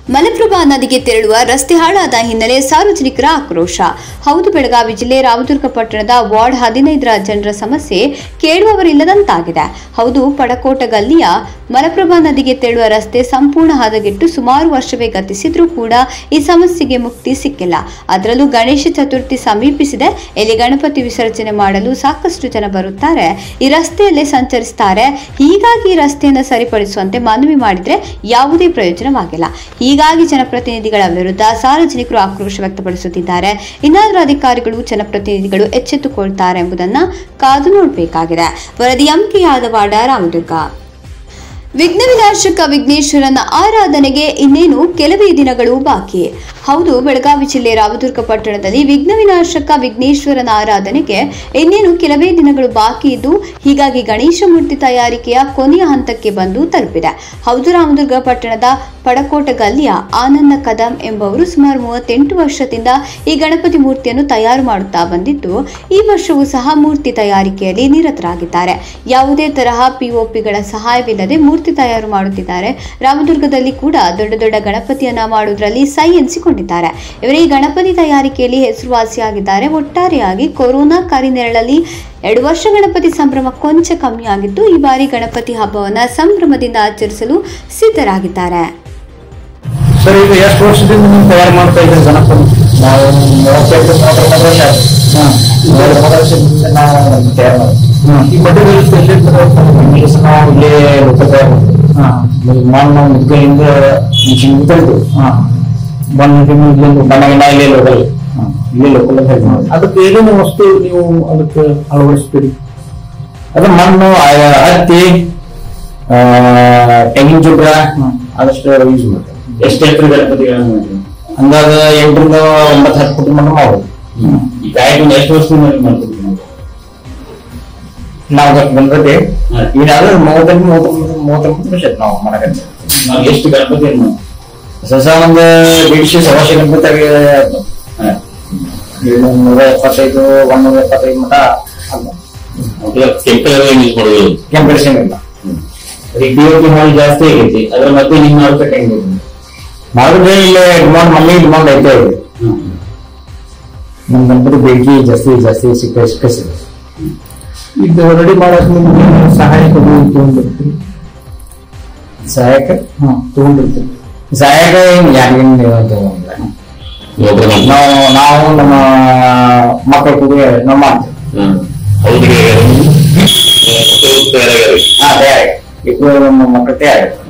ಮಲಪ್ರಭಾ ನದಿಗೆ ತೆರಳುವ ರಸ್ತೆ ಹಾಳಾದ ಹಿನ್ನೆಲೆ ಸಾರ್ವಜನಿಕರ ಆಕ್ರೋಶ ಹೌದು ಬೆಳಗಾವಿ ಜಿಲ್ಲೆ ರಾಮದುರ್ಗ ಪಟ್ಟಣದ ವಾರ್ಡ್ ಹದಿನೈದರ ಜನರ ಸಮಸ್ಯೆ ಕೇಳುವವರಿಲ್ಲದಂತಾಗಿದೆ ಹೌದು ಪಡಕೋಟ ಗಲ್ಲಿಯ ಮಲಪ್ರಭಾ ನದಿಗೆ ತೆರಳುವ ರಸ್ತೆ ಸಂಪೂರ್ಣ ಹದಗೆಟ್ಟು ಸುಮಾರು ವರ್ಷವೇ ಗತಿಸಿದ್ರೂ ಕೂಡ ಈ ಸಮಸ್ಯೆಗೆ ಮುಕ್ತಿ ಸಿಕ್ಕಿಲ್ಲ ಅದರಲ್ಲೂ ಗಣೇಶ ಚತುರ್ಥಿ ಸಮೀಪಿಸಿದೆ ಇಲ್ಲಿ ಗಣಪತಿ ವಿಸರ್ಜನೆ ಮಾಡಲು ಸಾಕಷ್ಟು ಜನ ಬರುತ್ತಾರೆ ಈ ರಸ್ತೆಯಲ್ಲೇ ಸಂಚರಿಸುತ್ತಾರೆ ಹೀಗಾಗಿ ಈ ರಸ್ತೆಯನ್ನು ಸರಿಪಡಿಸುವಂತೆ ಮನವಿ ಮಾಡಿದ್ರೆ ಯಾವುದೇ ಪ್ರಯೋಜನವಾಗಿಲ್ಲ ಹೀಗಾಗಿ ಜನಪ್ರತಿನಿಧಿಗಳ ವಿರುದ್ಧ ಸಾರ್ವಜನಿಕರು ಆಕ್ರೋಶ ವ್ಯಕ್ತಪಡಿಸುತ್ತಿದ್ದಾರೆ ಇನ್ನಾದರೂ ಅಧಿಕಾರಿಗಳು ಜನಪ್ರತಿನಿಧಿಗಳು ಎಚ್ಚೆತ್ತುಕೊಳ್ತಾರೆ ಎಂಬುದನ್ನು ಕಾದು ನೋಡಬೇಕಾಗಿದೆ ವರದಿ ಎಂಕೆ ಯಾದವಾಡ ರಾಮದುರ್ಗ ವಿಘ್ನ ವಿನಾಶಕ ವಿಘ್ನೇಶ್ವರನ ಆರಾಧನೆಗೆ ಇನ್ನೇನು ಕೆಲವೇ ದಿನಗಳು ಬಾಕಿ ಹೌದು ಬೆಳಗಾವಿ ಜಿಲ್ಲೆ ರಾಮದುರ್ಗ ಪಟ್ಟಣದಲ್ಲಿ ವಿಘ್ನ ವಿನಾಶಕ ವಿಘ್ನೇಶ್ವರನ ಆರಾಧನೆಗೆ ಇನ್ನೇನು ಕೆಲವೇ ದಿನಗಳು ಬಾಕಿ ಇದ್ದು ಹೀಗಾಗಿ ಗಣೇಶ ಮೂರ್ತಿ ತಯಾರಿಕೆಯ ಕೊನೆಯ ಹಂತಕ್ಕೆ ಬಂದು ತಲುಪಿದೆ ಹೌದು ರಾಮದುರ್ಗ ಪಟ್ಟಣದ ಪಡಕೋಟ ಗಲ್ಲಿಯ ಆನಂದ ಕದಂ ಎಂಬುವರು ಸುಮಾರು ಮೂವತ್ತೆಂಟು ವರ್ಷದಿಂದ ಈ ಗಣಪತಿ ಮೂರ್ತಿಯನ್ನು ತಯಾರು ಮಾಡುತ್ತಾ ಬಂದಿದ್ದು ಈ ವರ್ಷವೂ ಸಹ ಮೂರ್ತಿ ತಯಾರಿಕೆಯಲ್ಲಿ ನಿರತರಾಗಿದ್ದಾರೆ ಯಾವುದೇ ತರಹ ಪಿಒಪಿಗಳ ಸಹಾಯವಿಲ್ಲದೆ ಮೂರ್ತಿ ತಯಾರು ಮಾಡುತ್ತಿದ್ದಾರೆ ರಾಮದುರ್ಗದಲ್ಲಿ ಕೂಡ ದೊಡ್ಡ ದೊಡ್ಡ ಗಣಪತಿಯನ್ನ ಮಾಡುವುದರಲ್ಲಿ ಸೈ ಎನಿಸಿಕೊಂಡಿದ್ದಾರೆ ಇವರ ಈ ಗಣಪತಿ ತಯಾರಿಕೆಯಲ್ಲಿ ಹೆಸರುವಾಸಿಯಾಗಿದ್ದಾರೆ ಒಟ್ಟಾರೆಯಾಗಿ ಕೊರೋನಾ ಕರಿನೆರಳಲ್ಲಿ ಎರಡು ವರ್ಷ ಗಣಪತಿ ಸಂಭ್ರಮ ಕೊಂಚ ಕಮ್ಮಿಯಾಗಿದ್ದು ಈ ಬಾರಿ ಗಣಪತಿ ಹಬ್ಬವನ್ನ ಸಂಭ್ರಮದಿಂದ ಆಚರಿಸಲು ಸಿದ್ಧರಾಗಿದ್ದಾರೆ ಸರ್ ಈಗ ಎಷ್ಟು ವರ್ಷದಿಂದ ನೀವು ತಯಾರು ಮಾಡ್ತಾ ಇದ್ದೀರಿ ಗಣಪತಿ ನಾವು ಮೂವತ್ತೆಂಟು ಮೂವತ್ತೊಂಬತ್ತು ವರ್ಷ ಆಯ್ತು. ಹಾಂ ಮೂವತ್ತು ವರ್ಷದಿಂದ ನಾವು ತಯಾರು ಮಾಡ್ತೀವಿ. ಈ ಬಡ್ಡಿ ಎಲ್ಲಿ ಈ ದಿವಸ ನಾವು ಇಲ್ಲೇ ಲೋಕಲ್ ತಯಾರು ಮಾಡ್ತೀವಿ. ಹಾಂ ಮಣ್ಣು ಮುದ್ಗೈಯಿಂದ ಮಿಷಿನ್ ತಂದು ಹಾಂ ಬಂದು ಇಲ್ಲಿಂದ ಬಣ್ಣ ಗಿಣ್ಣ ಇಲ್ಲೇ ಲೋಕಲ್ ಇಲ್ಲೇ ಲೋಕಲ್ ತಯಾರು ಮಾಡೋದು. ಅದಕ್ಕೆ ಏನೇನು ವಸ್ತು ನೀವು ಅದಕ್ಕೆ ಅಳವಡಿಸ್ತೀರಿ ಅದು ಮಣ್ಣು ಆ- ಹತ್ತಿ ಆ, ತೆಂಗಿನ ಚುಬ್ರ ಹ್ಮ್. ಅದಷ್ಟು ಯೂಸ್ ಮಾಡ್ತೀವಿ ಎಷ್ಟು ಎತ್ತರ ಗಣಪತಿಗಳನ್ನು ಮಾಡ್ತೀವಿ ಅಂದಾಗ ಎಂಟರಿಂದ ಒಂಬತ್ತು ಹತ್ತು ಫುಟ್ ಮಟ್ಟ ಮಾಡ್ಬೋದು ಈ ಕಾಯಿಗೆ ಎಷ್ಟು ವರ್ಷದಿಂದ ಮಾಡ್ತೀವಿ ನಾವು ಗಣಪತಿ ಈಗಾಗಲೇ ಮೂವತ್ತೆಂಟು ಮೂವತ್ತೊಂಬತ್ತು ಮೂವತ್ತೊಂಬತ್ತು ವರ್ಷ ಆಯ್ತು ನಾವು ಮಾಡಕತ್ತೆ ನಾವು ಎಷ್ಟು ಗಣಪತಿಯನ್ನು ಹೊಸ ಒಂದು ದೀಡ್ಶೆ ಸವಾಶೆ ಗಣಪತಿ ನೂರ ಎಪ್ಪತ್ತೈದು ಒಂದೂರ ಎಪ್ಪತ್ತೈದು ಮಟ ಕೆಂಪಲ್ ಯೂಸ್ ಮಾಡೋದು ಕೆಂಪಡಿಸಿಂಗ್ ಇಲ್ಲ ಈಗ ಡಿ ಒ ಪಿ ಮಾಡಿ ಜಾಸ್ತಿ ಆಗೈತಿ ಅದ್ರ ಮತ್ತೆ ನಿಮ್ಮ ಮಾರುಕಟ್ಟೆ ಹೆಂಗಿದೆ ಮಾಡಿದ್ರೆ ಇಲ್ಲಿ ಡಿಮಾಂಡ್ ಮಮ್ಮಿ ಡಿಮಾಂಡ್ ಐತೆ ಇದೆ ನಮ್ ಗಣಪತಿ ಬೇಡಿಕೆ ಜಾಸ್ತಿ ಜಾಸ್ತಿ ಸಿಕ್ಕ ಸಿಕ್ಕ ಸಿಕ್ಕ ಇದು ರೆಡಿ ಮಾಡಕ್ ನಿಮ್ಗೆ ಸಹಾಯಕರು ತಗೊಂಡಿರ್ತೀರಿ ಸಹಾಯಕ ಹಾಂ ತಗೊಂಡಿರ್ತೀರಿ ಸಹಾಯಕ ಯಾರಿಗೇನು ತಗೊಂಡಿಲ್ಲ ಒಬ್ರು ನಮ್ಮ ನಾವು ನಾವು ನಮ್ಮ ಮಕ್ಕಳ ಕೂಡ ನಾವು ಮಾಡ್ತೀವಿ ಅವ್ರಿಗೆ ತಯಾರಾಗ್ಯಾರ ಹಾ ತಯಾರಿ ಇಬ್ಬರು ನಮ್ಮ ಮಕ್ಕಳ ತಯಾರಿ